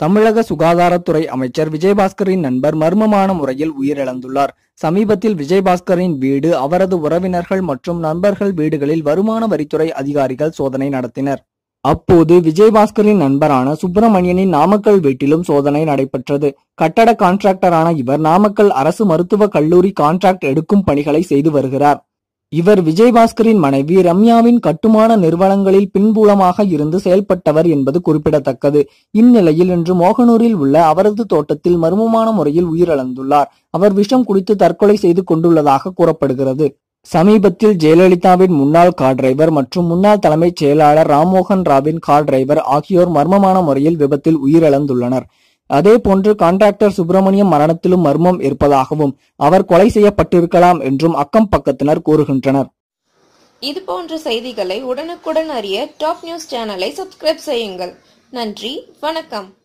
தமிழக சுகாதாரத்துறை அமைச்சர் விஜயபாஸ்கரின் நண்பர் மர்மமான முறையில் உயிரிழந்துள்ளார் சமீபத்தில் விஜயபாஸ்கரின் வீடு அவரது உறவினர்கள் மற்றும் நண்பர்கள் வீடுகளில் வருமான வரித்துறை அதிகாரிகள் சோதனை நடத்தினர் அப்போது விஜயபாஸ்கரின் நண்பரான சுப்பிரமணியனின் நாமக்கல் வீட்டிலும் சோதனை நடைபெற்றது கட்டட கான்ட்ராக்டரான இவர் நாமக்கல் அரசு மருத்துவக் கல்லூரி கான்ட்ராக்ட் எடுக்கும் பணிகளை செய்து வருகிறார் இவர் விஜயபாஸ்கரின் மனைவி ரம்யாவின் கட்டுமான நிறுவனங்களில் பின்புலமாக இருந்து செயல்பட்டவர் என்பது குறிப்பிடத்தக்கது இந்நிலையில் இன்று மோகனூரில் உள்ள அவரது தோட்டத்தில் மர்மமான முறையில் உயிரிழந்துள்ளார் அவர் விஷம் குடித்து தற்கொலை செய்து கொண்டுள்ளதாக கூறப்படுகிறது சமீபத்தில் ஜெயலலிதாவின் முன்னாள் கார் டிரைவர் மற்றும் முன்னாள் தலைமைச் செயலாளர் ராம்மோகன் ராவின் கார் டிரைவர் ஆகியோர் மர்மமான முறையில் விபத்தில் உயிரிழந்துள்ளனர் அதேபோன்று கான்ட்ராக்டர் சுப்பிரமணியம் மரணத்திலும் மர்மம் இருப்பதாகவும் அவர் கொலை செய்யப்பட்டிருக்கலாம் என்றும் அக்கம் பக்கத்தினர் கூறுகின்றனர் இது போன்ற செய்திகளை உடனுக்குடன் அறிய டாப் நியூஸ் சேனலை சப்ஸ்கிரைப் செய்யுங்கள் நன்றி வணக்கம்